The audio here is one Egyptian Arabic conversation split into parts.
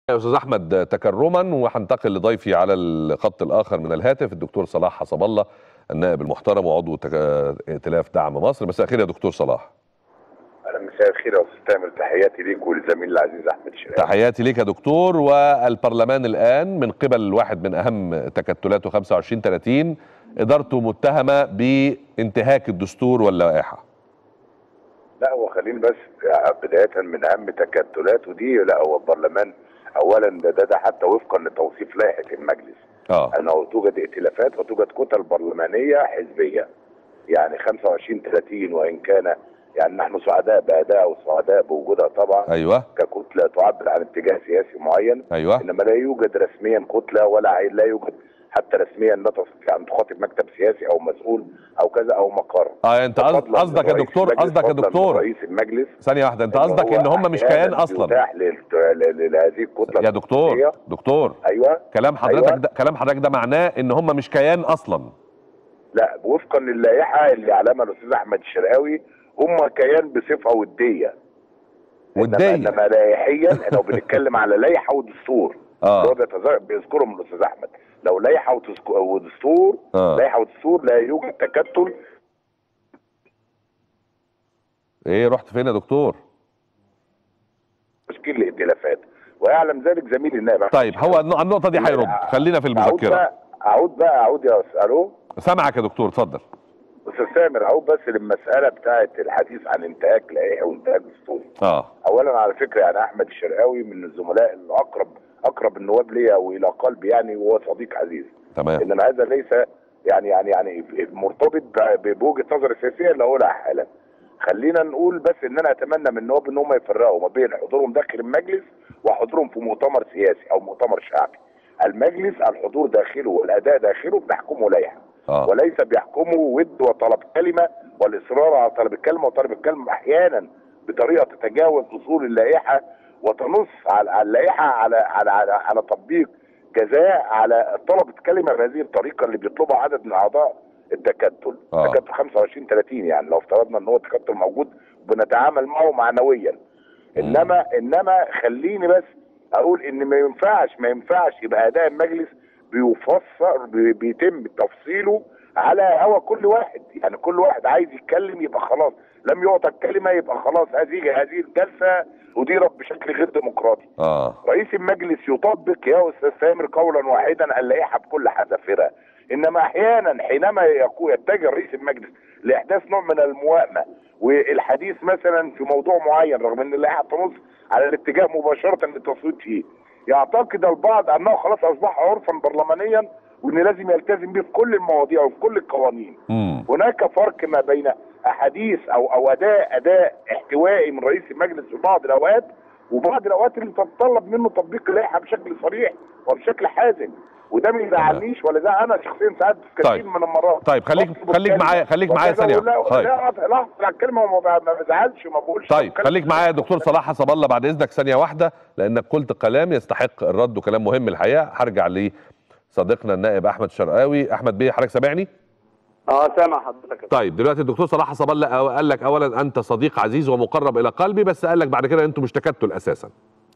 يا استاذ احمد تكرما وهنتقل لضيفي على الخط الاخر من الهاتف الدكتور صلاح حسب الله النائب المحترم وعضو تك... ائتلاف دعم مصر مساء الخير يا دكتور صلاح اهلا مساء الخير يا استاذ تامر تحياتي ليك ولزميلي العزيز احمد شرقاوي تحياتي ليك يا دكتور والبرلمان الان من قبل واحد من اهم تكتلاته 25 30 ادارته متهمه بانتهاك الدستور واللائحه لا هو خليني بس بدايه من اهم تكتلاته دي لا هو البرلمان اولا ده, ده, ده حتى وفقا لتوصيف لائحه المجلس اه انه توجد ائتلافات وتوجد كتل برلمانيه حزبيه يعني 25 30 وان كان يعني نحن سعداء باداء وسعداء بوجودها طبعا ايوه ككتله تعبر عن اتجاه سياسي معين ايوه انما لا يوجد رسميا كتله ولا لا يوجد حتى رسميا لا تستطيع ان تخاطب مكتب سياسي او مسؤول او كذا او مقر اه انت قصد- فضلاً قصدك يا من رئيس دكتور المجلس، قصدك يا فضلاً من دكتور رئيس المجلس ثانيه واحده انت إن قصدك هو ان هم مش أحياناً كيان اصلا يتاح لل- ل- ل- لهذه الكتله يا دكتور السياسية. دكتور ايوه كلام حضرتك أيوة. ده كلام حضرتك ده معناه ان هم مش كيان اصلا لا وفقا للائحه اللي علمها الاستاذ احمد الشرقاوي هم كيان بصفه وديه ودية. انما إنما لائحيا لو بنتكلم على لائحه ودستور اه اللي هو بيتذ- بيذكرهم الاستاذ احمد لو لائحه وتسك- ودستور اه لائحه ودستور لا يوجد تكتل ايه رحت فين يا دكتور تشكيل الائتلافات ويعلم ذلك زميلي النائب أحمد طيب هو النق- النقطه دي هيرد خلينا في اعود المذكره بقى اعود بقى اعود يا أستاذ- الو سامعك يا دكتور اتفضل استاذ سامر اعود بس للمساله بتاعه الحديث عن انتهاك لائحه وانتهاك دستوري اه اولا على فكره يعني احمد الشرقاوي من الزملاء الاقرب اقرب النواب ليا والى قلبي يعني وهو صديق عزيز تمام انما هذا ليس يعني يعني يعني مرتبط ب- بوجهه نظر السياسيه اللي هقولها حالا خلينا نقول بس ان انا اتمنى من النواب ان هم يفرقوا ما بين حضورهم داخل المجلس وحضورهم في مؤتمر سياسي او مؤتمر شعبي المجلس الحضور داخله والاداء داخله بنحكمه لائحه اه وليس بيحكمه ود وطلب كلمه والاصرار على طلب الكلمه وطلب الكلمه احيانا بطريقه تتجاوز اصول اللائحه وتنص على على اللائحه على على على, على تطبيق جزاء على طلب الكلمه بهذه الطريقه اللي بيطلبها عدد من اعضاء التكتل آه. تكتل 25 30 يعني لو افترضنا ان هو تكتل موجود بنتعامل معه معنويا انما انما خليني بس اقول ان ما ينفعش ما ينفعش يبقى اداء المجلس بيفسر بي- بيتم تفصيله على هوا كل واحد يعني كل واحد عايز يتكلم يبقى خلاص لم يعطى الكلمه يبقى خلاص هذه هذه الجلسه اديرت بشكل غير ديمقراطي اه رئيس المجلس يطبق يا استاذ سامر قولا واحدا اللائحه بكل حذافيرها انما احيانا حينما يكون يتجه رئيس المجلس لاحداث نوع من الموائمه والحديث مثلا في موضوع معين رغم ان اللائحه تنص على الاتجاه مباشره للتصويت فيه يعتقد البعض انه خلاص اصبح عرفا برلمانيا وان لازم يلتزم به في كل المواضيع وفي كل القوانين امم هناك فرق ما بين احاديث او او اداء اداء احتوائي من رئيس المجلس في بعض الاوقات وبعض الاوقات اللي تتطلب منه تطبيق اللائحه بشكل صريح وبشكل حازم وده ما يزعلنيش ولا ده انا شخصيا ساعات في كثير طيب. من المرات طيب خليك بطلب خليك الكلمة معايا خليك معايا وكذا ثانيه ولا- واحدة. طيب لا لحظه على الكلمه وما ما بزعلش وما بقولش طيب كلام- خليك معايا يا دكتور صلاح حسب الله بعد اذنك ثانيه واحده لانك قلت كلام يستحق الرد وكلام مهم الحقيقه هرجع لصديقنا النائب احمد شرقاوي احمد بيه حضرتك سامعني اه سامع حضرتك طيب دلوقتي الدكتور صلاح حسب الله أو- قال لك اولا انت صديق عزيز ومقرب الى قلبي بس قال لك بعد كده انتوا مش تكتل اساسا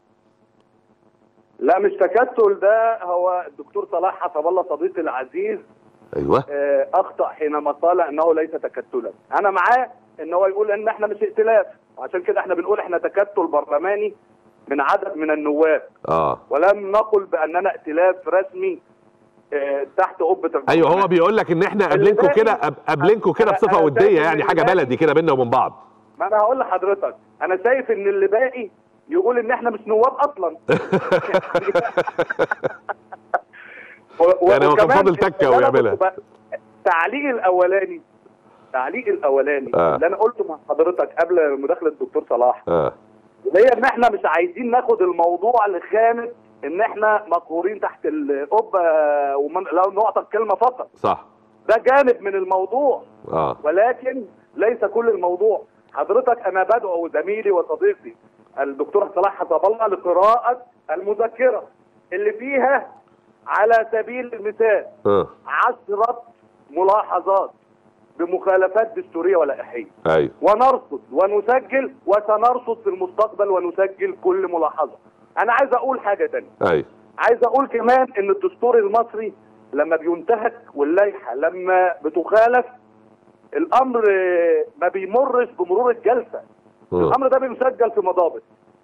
لا مش تكتل ده هو الدكتور صلاح حسب الله صديقي العزيز ايوه آه، اخطا حينما قال انه ليس تكتلا انا معاه ان هو يقول ان احنا مش ائتلاف عشان كده احنا بنقول احنا تكتل برلماني من عدد من النواب اه ولم نقل باننا ائتلاف رسمي آه، تحت قبه ايوه البرلمان. هو بيقول لك ان احنا اللي قابلينكم باقي- كده قاب- قابلينكم كده أنا- بصفه أنا وديه شايف يعني إن حاجه اللي بلدي كده بيننا وبين بعض ما انا هقول لحضرتك انا شايف ان اللي باقي يقول ان احنا مش نواب اصلا و- يعني هو كان وكمان فاضل تكة اللي أنا ويعملها. كنت ب- التعليق الاولاني التعليق الاولاني آه. اللي انا قلته مع حضرتك قبل مداخله الدكتور صلاح اه اللي هي ان احنا مش عايزين ناخد الموضوع لخانه ان احنا مقهورين تحت القبه ومن لو نعطى الكلمه فقط صح ده جانب من الموضوع اه ولكن ليس كل الموضوع حضرتك انا بدعو زميلي وصديقي الدكتور صلاح حسب الله لقراءة المذكرة اللي فيها على سبيل المثال اه عشرة ملاحظات بمخالفات دستورية ولائحية ايوه ونرصد ونسجل وسنرصد في المستقبل ونسجل كل ملاحظة انا عايز اقول حاجه تانية ايوه عايز اقول كمان ان الدستور المصري لما بينتهك واللائحه لما بتخالف الامر آه، ما بيمرش بمرور الجلسه مم. الامر ده بيسجل في مضابط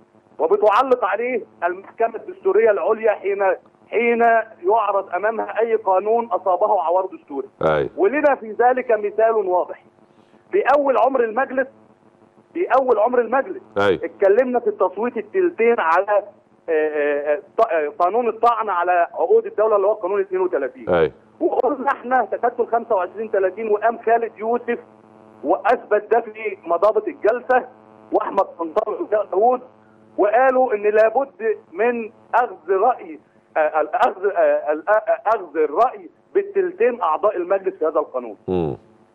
وبتعلق عليه المحكمه الدستوريه العليا حين حين يعرض امامها اي قانون اصابه عوار دستوري ايوه ولنا في ذلك مثال واضح في اول عمر المجلس في اول عمر المجلس ايوه اتكلمنا في التصويت التلتين على آه، آه، ط- آه، قانون الطعن على عقود الدوله اللي هو قانون 32 ايوه وقلنا احنا تكتل 25 30 وقام خالد يوسف واثبت ده في مضابط الجلسه واحمد طنطاوي داوود وقالوا ان لابد من اخذ راي آه، الاخذ آه، ال- آه، اخذ الراي بالتلتين اعضاء المجلس في هذا القانون مم.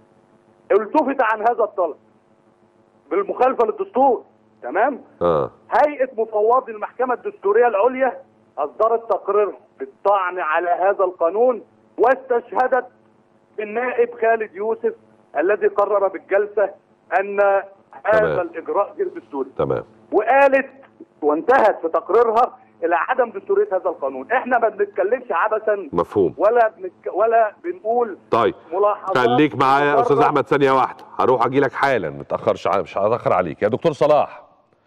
التفت عن هذا الطلب بالمخالفه للدستور تمام اه هيئه مفوضي المحكمه الدستوريه العليا اصدرت تقرير بالطعن على هذا القانون واستشهدت بالنائب خالد يوسف الذي قرر بالجلسه ان هذا تمام. الاجراء غير دستوري تمام وقالت وانتهت في تقريرها الى عدم دستوريه هذا القانون احنا ما بنتكلمش عبثا مفهوم ولا بنك... ولا بنقول طيب ملاحظات خليك معايا يا استاذ مجرد- احمد ثانيه واحده هروح اجي لك حالا ما تاخرش ع- مش هتاخر عليك يا دكتور صلاح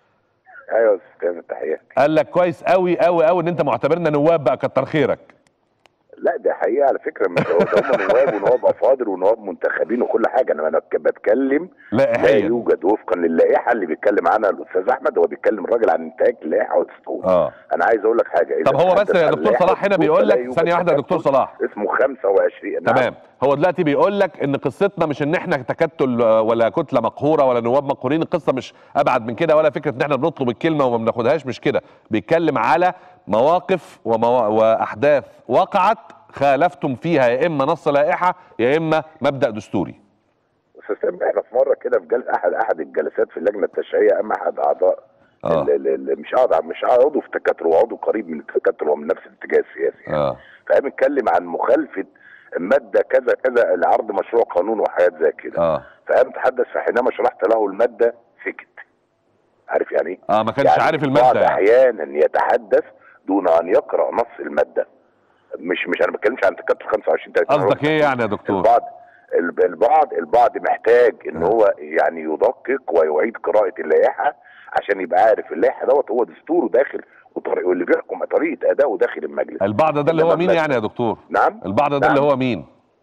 ايوه يا استاذ كامل تحياتي قال لك كويس قوي قوي قوي ان انت معتبرنا نواب بقى كتر خيرك لا ده حقيقه على فكره مش هو ده هم نواب ونواب افاضل ونواب منتخبين وكل حاجه انا انا بتكلم لا لائحيا يوجد وفقا للائحه اللي بيتكلم عنها الاستاذ احمد هو بيتكلم الراجل عن انتهاك اللائحه والدستور اه انا عايز اقول لك حاجه إذا طب هو بس تحدث يا عن دكتور اللائحة صلاح هنا والدستور بيقول فلا لك يوجد ثانيه واحده يا دكتور تكتل صلاح اسمه 25 نعم. تمام هو دلوقتي بيقول لك ان قصتنا مش ان احنا تكتل آه، ولا كتله مقهوره ولا نواب مقهورين القصه مش ابعد من كده ولا فكره ان احنا بنطلب الكلمه وما بناخدهاش مش كده بيتكلم على مواقف وموا... واحداث وقعت خالفتم فيها يا اما نص لائحه يا اما مبدا دستوري استاذ سامي احنا في مره كده في جلسه احد احد الجلسات في اللجنه التشريعيه اما احد اعضاء آه. ال- ال- ال- مش اعضاء مش عضو في تكتل وعضو قريب من التكتل ومن نفس الاتجاه السياسي يعني. اه فقام اتكلم عن مخالفه ماده كذا كذا لعرض مشروع قانون وحاجات زي كده اه فقام تحدث فحينما شرحت له الماده سكت عارف يعني ايه؟ اه ما كانش يعني عارف بعض الماده يعني. احيانا يتحدث دون ان يقرا نص الماده مش مش انا ما بتكلمش عن تكتل 25 30 قصدك ايه يعني يا دكتور البعض الب- البعض البعض محتاج ان آه. هو يعني يدقق ويعيد قراءه اللائحه عشان يبقى عارف اللائحه دوت هو دستوره داخل وطريق- واللي بيحكم طريقه ادائه داخل المجلس البعض ده اللي هو مين يعني يا دكتور نعم البعض ده نعم. اللي هو مين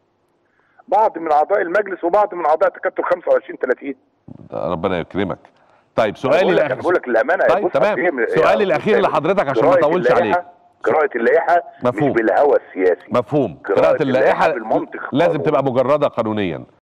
بعض من اعضاء المجلس وبعض من اعضاء تكتل 25 30 ربنا يكرمك طيب أنا سؤالي بقول لك- انا الاخير بقول لك الامانه طيب بص تمام أصل هي م- سؤالي يا الاخير أستاذ، لحضرتك عشان ما قراءة اطولش اللائحة- عليك قراءة اللائحة مفهوم. مش بالهوى السياسي مفهوم قراءة قراءة اللائحة اللائحة بالمنطق لازم القانوني. تبقى مجردة قانونيا